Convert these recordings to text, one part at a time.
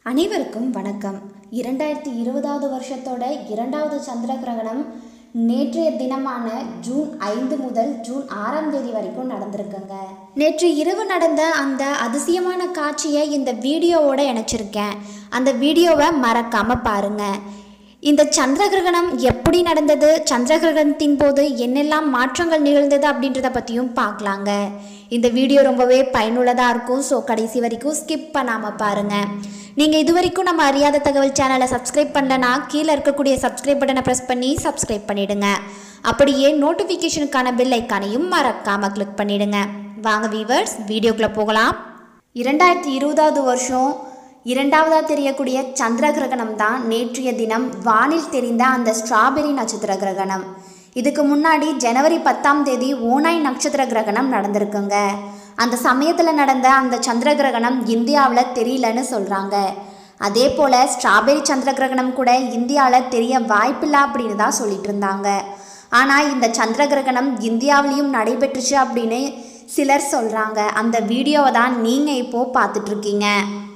அனைவருக்கும் வணக்கம் இரண்டாயிரத்தி இருபதாவது வருஷத்தோட இரண்டாவது சந்திர கிரகணம் நேற்றைய தினமான ஜூன் ஐந்து முதல் ஜூன் ஆறாம் தேதி வரைக்கும் நடந்திருக்குங்க நேற்று இரவு நடந்த அந்த அதிசயமான காட்சியை இந்த வீடியோவோட இணைச்சிருக்கேன் அந்த வீடியோவை மறக்காம பாருங்க இந்த சந்திர கிரகணம் எப்படி நடந்தது சந்திர கிரகணத்தின் போது என்னெல்லாம் மாற்றங்கள் நிகழ்ந்தது அப்படின்றத பற்றியும் பார்க்கலாங்க இந்த வீடியோ ரொம்பவே பயனுள்ளதாக இருக்கும் ஸோ கடைசி வரைக்கும் ஸ்கிப் பண்ணாமல் பாருங்கள் நீங்கள் இது வரைக்கும் நம்ம அறியாத தகவல் சேனலை சப்ஸ்கிரைப் பண்ணலனா கீழே இருக்கக்கூடிய சப்ஸ்கிரைப் பட்டனை ப்ரெஸ் பண்ணி சப்ஸ்கிரைப் பண்ணிடுங்க அப்படியே நோட்டிஃபிகேஷனுக்கான பெல் ஐக்கானையும் மறக்காமல் கிளிக் பண்ணிடுங்க வாங்க வீவர்ஸ் வீடியோக்குள்ளே போகலாம் இரண்டாயிரத்தி இருபதாவது வருஷம் இரண்டாவதாக தெரியக்கூடிய சந்திர கிரகணம் தான் நேற்றைய தினம் வானில் தெரிந்த அந்த ஸ்ட்ராபெரி நட்சத்திர கிரகணம் இதுக்கு முன்னாடி ஜனவரி பத்தாம் தேதி ஓனாய் நட்சத்திர கிரகணம் நடந்திருக்குங்க அந்த சமயத்தில் நடந்த அந்த சந்திர கிரகணம் இந்தியாவில் தெரியலன்னு சொல்கிறாங்க அதே போல் ஸ்ட்ராபெரி சந்திர கிரகணம் கூட இந்தியாவில் தெரிய வாய்ப்பில்லை அப்படின்னு தான் சொல்லிட்டு இருந்தாங்க ஆனால் இந்த சந்திர கிரகணம் இந்தியாவிலையும் நடைபெற்றுச்சு அப்படின்னு சிலர் சொல்கிறாங்க அந்த வீடியோவை தான் நீங்கள் இப்போது பார்த்துட்ருக்கீங்க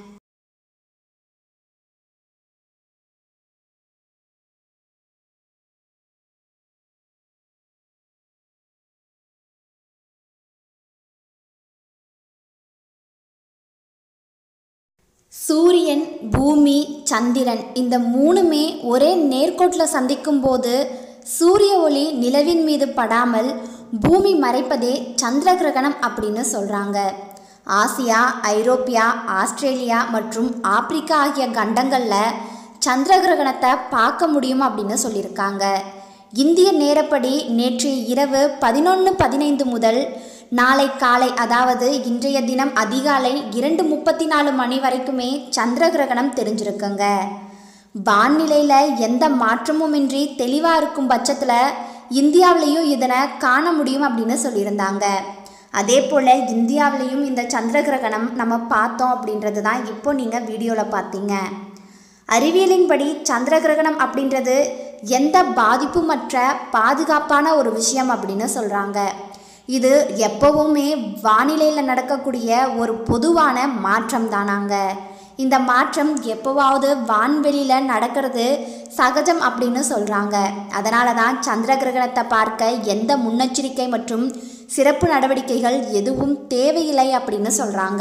சூரியன் பூமி சந்திரன் இந்த மூணுமே ஒரே நேர்கோட்டில் சந்திக்கும் போது சூரிய ஒளி நிலவின் மீது படாமல் பூமி மறைப்பதே சந்திர கிரகணம் அப்படின்னு சொல்கிறாங்க ஆசியா ஐரோப்பியா ஆஸ்திரேலியா மற்றும் ஆப்பிரிக்கா ஆகிய கண்டங்களில் சந்திர கிரகணத்தை பார்க்க முடியும் அப்படின்னு சொல்லியிருக்காங்க இந்திய நேரப்படி நேற்று இரவு பதினொன்று பதினைந்து முதல் நாளை காலை அதாவது இன்றைய தினம் அதிகாலை இரண்டு முப்பத்தி நாலு மணி வரைக்குமே சந்திர கிரகணம் தெரிஞ்சிருக்குங்க வானிலையில் எந்த மாற்றமுமின்றி தெளிவாக இருக்கும் பட்சத்தில் இந்தியாவிலையும் இதனை காண முடியும் அப்படின்னு சொல்லியிருந்தாங்க அதே போல் இந்தியாவிலையும் இந்த சந்திர கிரகணம் நம்ம பார்த்தோம் அப்படின்றது தான் இப்போ நீங்கள் வீடியோவில் பார்த்தீங்க அறிவியலின்படி சந்திர கிரகணம் அப்படின்றது எந்த பாதிப்புமற்ற பாதுகாப்பான ஒரு விஷயம் அப்படின்னு சொல்கிறாங்க இது எப்போவுமே வானிலையில் நடக்கக்கூடிய ஒரு பொதுவான மாற்றம் தானாங்க இந்த மாற்றம் எப்போவாவது வான்வெளியில் நடக்கிறது சகஜம் அப்படின்னு சொல்கிறாங்க அதனால தான் சந்திர கிரகணத்தை பார்க்க எந்த முன்னெச்சரிக்கை மற்றும் சிறப்பு நடவடிக்கைகள் எதுவும் தேவையில்லை அப்படின்னு சொல்கிறாங்க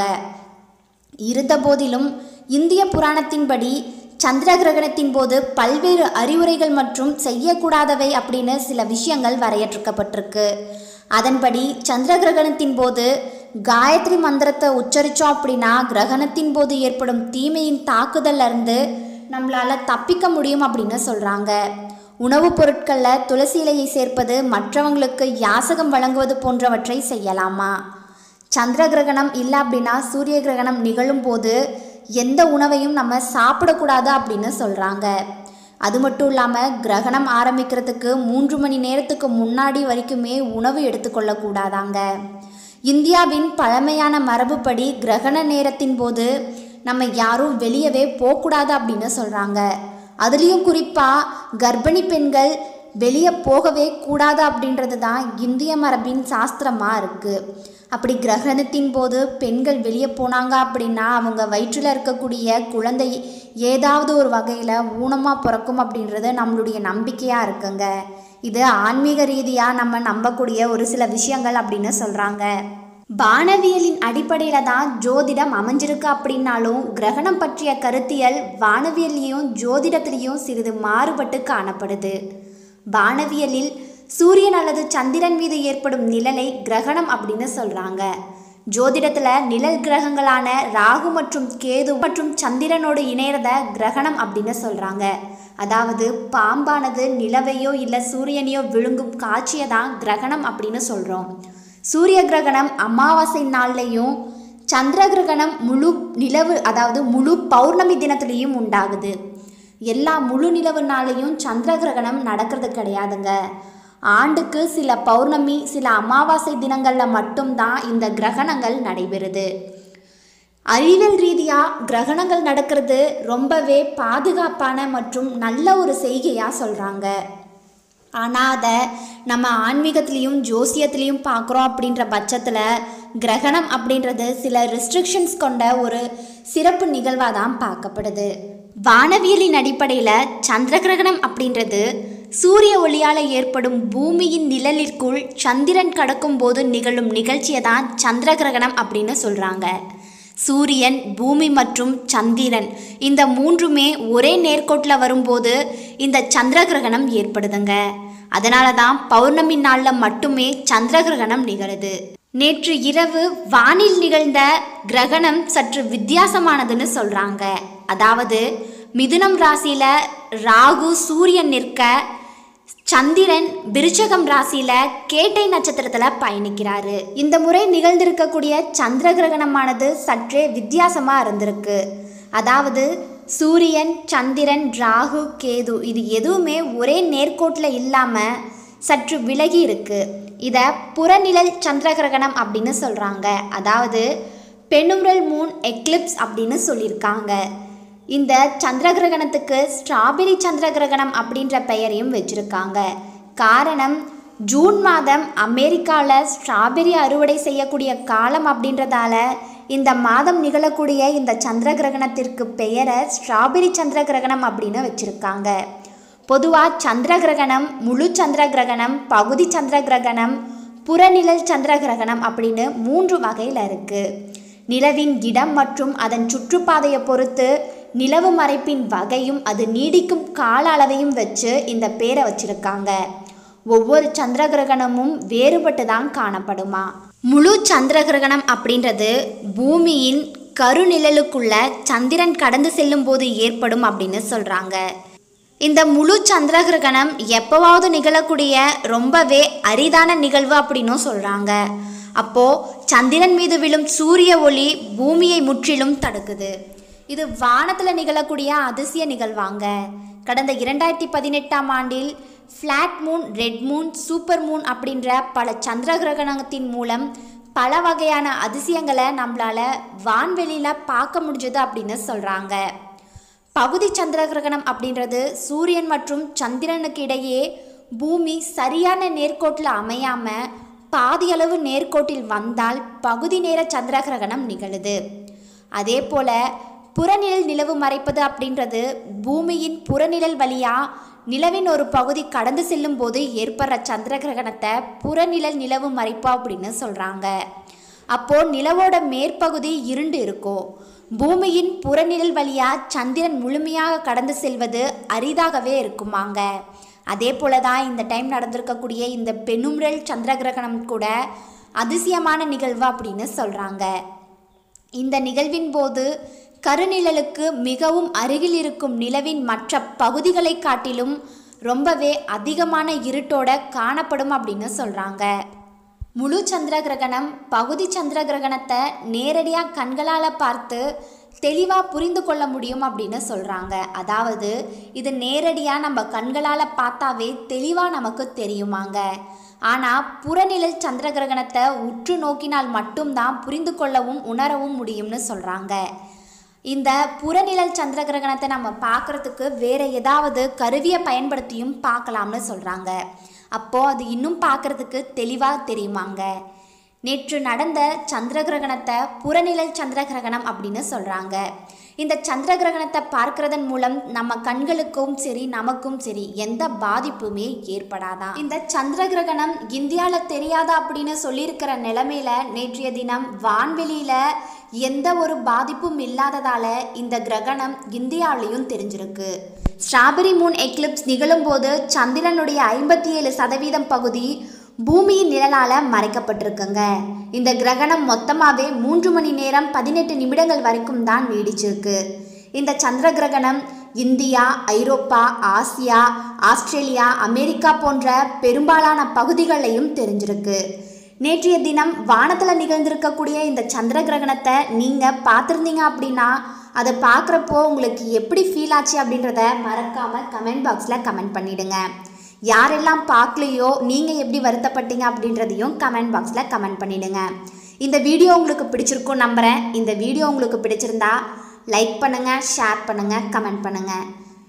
இருந்தபோதிலும் இந்திய புராணத்தின்படி சந்திர கிரகணத்தின் போது பல்வேறு அறிவுரைகள் மற்றும் செய்யக்கூடாதவை அப்படின்னு சில விஷயங்கள் வரையறுக்கப்பட்டிருக்கு அதன்படி சந்திர கிரகணத்தின் போது காயத்ரி மந்திரத்தை உச்சரித்தோம் அப்படின்னா கிரகணத்தின் போது ஏற்படும் தீமையின் தாக்குதல்ல இருந்து நம்மளால் தப்பிக்க முடியும் அப்படின்னு சொல்கிறாங்க உணவுப் பொருட்களில் துளசி இலையை சேர்ப்பது மற்றவங்களுக்கு யாசகம் வழங்குவது போன்றவற்றை செய்யலாமா சந்திர கிரகணம் இல்லை அப்படின்னா சூரிய கிரகணம் நிகழும் போது எந்த உணவையும் நம்ம சாப்பிடக்கூடாது அப்படின்னு சொல்கிறாங்க அது மட்டும் இல்லாமல் கிரகணம் ஆரம்பிக்கிறதுக்கு மூன்று மணி நேரத்துக்கு முன்னாடி வரைக்குமே உணவு எடுத்துக்கொள்ளக்கூடாதாங்க இந்தியாவின் பழமையான மரபுப்படி கிரகண நேரத்தின் போது நம்ம யாரும் வெளியவே போகக்கூடாது அப்படின்னு சொல்கிறாங்க அதுலேயும் குறிப்பாக கர்ப்பிணி பெண்கள் வெளியே போகவே கூடாது அப்படின்றது தான் இந்திய மரபின் சாஸ்திரமாக இருக்குது அப்படி கிரகணத்தின் போது பெண்கள் வெளியே போனாங்க அப்படின்னா அவங்க வயிற்றில் இருக்கக்கூடிய குழந்தை ஏதாவது ஒரு வகையில் ஊனமாக பிறக்கும் அப்படின்றது நம்மளுடைய நம்பிக்கையாக இருக்குங்க இது ஆன்மீக ரீதியாக நம்ம நம்பக்கூடிய ஒரு சில விஷயங்கள் அப்படின்னு சொல்கிறாங்க வானவியலின் அடிப்படையில் தான் ஜோதிடம் அமைஞ்சிருக்கு அப்படின்னாலும் கிரகணம் பற்றிய கருத்தியல் வானவியல்லையும் ஜோதிடத்திலையும் சிறிது மாறுபட்டு காணப்படுது வானவியலில் சூரியன் அல்லது சந்திரன் மீது ஏற்படும் நிழலை கிரகணம் அப்படின்னு சொல்கிறாங்க ஜோதிடத்தில் நிழல் கிரகங்களான ராகு மற்றும் கேது மற்றும் சந்திரனோடு இணையறத கிரகணம் அப்படின்னு சொல்கிறாங்க அதாவது பாம்பானது நிலவையோ இல்லை சூரியனையோ விழுங்கும் காட்சியை தான் கிரகணம் அப்படின்னு சொல்கிறோம் சூரிய கிரகணம் அமாவாசை நாள்லையும் சந்திர கிரகணம் முழு நிலவு அதாவது முழு பௌர்ணமி தினத்துலேயும் உண்டாகுது எல்லா முழு நிலவு நாளையும் சந்திர கிரகணம் நடக்கிறது கிடையாதுங்க ஆண்டுக்கு சில பௌர்ணமி சில அமாவாசை தினங்களில் மட்டும்தான் இந்த கிரகணங்கள் நடைபெறுது அறிவியல் ரீதியாக கிரகணங்கள் நடக்கிறது ரொம்பவே பாதுகாப்பான மற்றும் நல்ல ஒரு செய்கையாக சொல்கிறாங்க ஆனால் அதை நம்ம ஆன்மீகத்துலேயும் ஜோசியத்துலேயும் பார்க்குறோம் அப்படின்ற பட்சத்தில் கிரகணம் அப்படின்றது சில ரெஸ்ட்ரிக்ஷன்ஸ் கொண்ட ஒரு சிறப்பு நிகழ்வாக தான் பார்க்கப்படுது வானவியலின் அடிப்படையில் சந்திர கிரகணம் அப்படின்றது சூரிய ஒளியால் ஏற்படும் பூமியின் நிழலிற்குள் சந்திரன் கடக்கும் போது நிகழும் நிகழ்ச்சியை தான் சந்திர கிரகணம் அப்படின்னு சொல்கிறாங்க சூரியன் பூமி மற்றும் சந்திரன் இந்த மூன்றுமே ஒரே நேர்கோட்டில் வரும்போது இந்த சந்திர கிரகணம் ஏற்படுதுங்க அதனால தான் பௌர்ணமி நாளில் மட்டுமே சந்திர கிரகணம் நிகழுது நேற்று இரவு வானில் நிகழ்ந்த கிரகணம் சற்று வித்தியாசமானதுன்னு சொல்கிறாங்க அதாவது மிதுனம் ராசியில் ராகு சூரியன் நிற்க சந்திரன் விருச்சகம் ராசியில கேட்டை நட்சத்திரத்துல பயணிக்கிறாரு இந்த முறை நிகழ்ந்திருக்கக்கூடிய சந்திர கிரகணமானது சற்றே வித்தியாசமா இருந்திருக்கு அதாவது சூரியன் சந்திரன் ராகு கேது இது எதுவுமே ஒரே நேர்கோட்டில் இல்லாமல் சற்று விலகி இருக்கு இதை புறநிழல் சந்திர கிரகணம் அப்படின்னு சொல்கிறாங்க அதாவது பெனுரல் மூன் எக்லிப்ஸ் அப்படின்னு சொல்லியிருக்காங்க இந்த சந்திர கிரகணத்துக்கு ஸ்ட்ராபெரி சந்திர கிரகணம் அப்படின்ற பெயரையும் வச்சிருக்காங்க காரணம் ஜூன் மாதம் அமெரிக்காவில் ஸ்ட்ராபெரி அறுவடை செய்யக்கூடிய காலம் அப்படின்றதால இந்த மாதம் நிகழக்கூடிய இந்த சந்திர கிரகணத்திற்கு பெயரை ஸ்ட்ராபெரி சந்திர கிரகணம் அப்படின்னு வச்சுருக்காங்க பொதுவாக சந்திர கிரகணம் முழு சந்திர கிரகணம் பகுதி சந்திர கிரகணம் புறநிழல் சந்திர கிரகணம் அப்படின்னு மூன்று வகையில் இருக்குது நிலவின் இடம் மற்றும் அதன் சுற்றுப்பாதையை பொறுத்து நிலவு மறைப்பின் வகையும் அது நீடிக்கும் கால அளவையும் வச்சு இந்த பேரை வச்சிருக்காங்க ஒவ்வொரு சந்திர கிரகணமும் வேறுபட்டு தான் காணப்படுமா முழு சந்திர கிரகணம் அப்படின்றது பூமியின் கருநிழலுக்குள்ள சந்திரன் கடந்து செல்லும் போது ஏற்படும் அப்படின்னு சொல்கிறாங்க இந்த முழு சந்திர கிரகணம் எப்போவாவது நிகழக்கூடிய ரொம்பவே அரிதான நிகழ்வு அப்படின்னும் சொல்கிறாங்க அப்போது சந்திரன் மீது விழும் சூரிய ஒளி பூமியை முற்றிலும் தடுக்குது இது வானத்தில் நிகழக்கூடிய அதிசய நிகழ்வாங்க கடந்த இரண்டாயிரத்தி பதினெட்டாம் ஆண்டில் flat moon red moon super moon அப்படின்ற பல சந்திர கிரகணத்தின் மூலம் பல வகையான அதிசயங்களை நம்மளால வான்வெளியில் பார்க்க முடிஞ்சது அப்படின்னு சொல்கிறாங்க பகுதி சந்திர கிரகணம் அப்படின்றது சூரியன் மற்றும் சந்திரனுக்கு இடையே பூமி சரியான நேர்கோட்டில் அமையாமல் பாதியளவு நேர்கோட்டில் வந்தால் பகுதி நேர சந்திர கிரகணம் நிகழுது அதே போல் புறநிழல் நிலவு மறைப்பது அப்படின்றது பூமியின் புறநிழல் வழியாக நிலவின் ஒரு பகுதி கடந்து செல்லும் போது ஏற்படுற சந்திர கிரகணத்தை புறநிழல் நிலவு மறைப்பா அப்படின்னு சொல்கிறாங்க அப்போது நிலவோட மேற்பகுதி இருண்டு இருக்கும் பூமியின் புறநிழல் வழியாக சந்திரன் முழுமையாக கடந்து செல்வது அரிதாகவே இருக்குமாங்க அதே போல தான் இந்த டைம் நடந்திருக்கக்கூடிய இந்த பெனும்ரல் சந்திர கிரகணம் கூட அதிசயமான நிகழ்வு அப்படின்னு சொல்கிறாங்க இந்த நிகழ்வின் போது கருநிழலுக்கு மிகவும் அருகில் இருக்கும் நிலவின் மற்ற பகுதிகளை காட்டிலும் ரொம்பவே அதிகமான இருட்டோட காணப்படும் அப்படின்னு சொல்கிறாங்க முழு சந்திர கிரகணம் பகுதி சந்திர கிரகணத்தை நேரடியாக கண்களால் பார்த்து தெளிவாக புரிந்து கொள்ள முடியும் அப்படின்னு சொல்கிறாங்க அதாவது இது நேரடியாக நம்ம கண்களால் பார்த்தாவே தெளிவாக நமக்கு தெரியுமாங்க ஆனால் புறநிழல் சந்திர கிரகணத்தை உற்று நோக்கினால் மட்டும்தான் புரிந்து கொள்ளவும் உணரவும் முடியும்னு சொல்கிறாங்க இந்த புறநிழல் சந்திர கிரகணத்தை நம்ம பார்க்குறதுக்கு வேற ஏதாவது கருவியை பயன்படுத்தியும் பார்க்கலாம்னு சொல்கிறாங்க அப்போது அது இன்னும் பார்க்குறதுக்கு தெளிவாக தெரியுமாங்க நேற்று நடந்த சந்திர கிரகணத்தை புறநிழல் சந்திர கிரகணம் அப்படின்னு சொல்கிறாங்க இந்த சந்திர கிரகணத்தை பார்க்கறதன் மூலம் நம்ம கண்களுக்கும் சரி நமக்கும் சரி எந்த பாதிப்புமே ஏற்படாதான் இந்த சந்திர கிரகணம் இந்தியாவில் தெரியாதா அப்படின்னு சொல்லியிருக்கிற நிலைமையில நேற்றைய தினம் வான்வெளியில் எந்த ஒரு பாதிப்பும் இல்லாததால இந்த கிரகணம் இந்தியாவிலையும் தெரிஞ்சிருக்கு ஸ்ட்ராபெரி மூன் எக்லிப்ஸ் நிகழும்போது சந்திரனுடைய ஐம்பத்தி ஏழு சதவீதம் பகுதி பூமியின் நிழலால் மறைக்கப்பட்டிருக்குங்க இந்த கிரகணம் மொத்தமாகவே மூன்று மணி நேரம் பதினெட்டு நிமிடங்கள் வரைக்கும் தான் நீடிச்சிருக்கு இந்த சந்திர கிரகணம் இந்தியா ஐரோப்பா ஆசியா ஆஸ்திரேலியா அமெரிக்கா போன்ற பெரும்பாலான பகுதிகளையும் தெரிஞ்சிருக்கு நேற்றைய தினம் வானத்தில் நிகழ்ந்திருக்கக்கூடிய இந்த சந்திர கிரகணத்தை நீங்கள் பார்த்துருந்தீங்க அப்படின்னா அதை பார்க்குறப்போ உங்களுக்கு எப்படி ஃபீல் ஆச்சு அப்படின்றத மறக்காமல் கமெண்ட் பாக்ஸில் கமெண்ட் பண்ணிடுங்க யாரெல்லாம் பார்க்கலையோ நீங்கள் எப்படி வருத்தப்பட்டீங்க அப்படின்றதையும் கமெண்ட் பாக்ஸில் கமெண்ட் பண்ணிடுங்க இந்த வீடியோ உங்களுக்கு பிடிச்சிருக்கும் நம்புகிறேன் இந்த வீடியோ உங்களுக்கு பிடிச்சிருந்தா லைக் பண்ணுங்கள் ஷேர் பண்ணுங்கள் கமெண்ட் பண்ணுங்கள்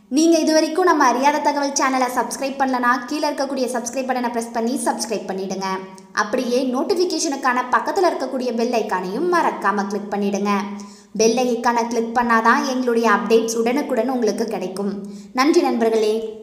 நீங்கள் இது வரைக்கும் நம்ம அறியாத தகவல் சேனலை சப்ஸ்கிரைப் பண்ணலனா கீழே இருக்கக்கூடிய சப்ஸ்கிரைப் பட்டனை ப்ரெஸ் பண்ணி சப்ஸ்கிரைப் பண்ணிடுங்க அப்படியே நோட்டிஃபிகேஷனுக்கான பக்கத்தில் இருக்கக்கூடிய பெல் ஐக்கானையும் மறக்காமல் கிளிக் பண்ணிடுங்க பெல் ஐக்கானை கிளிக் பண்ணாதான் எங்களுடைய அப்டேட்ஸ் உடனுக்குடன் உங்களுக்கு கிடைக்கும் நன்றி நண்பர்களே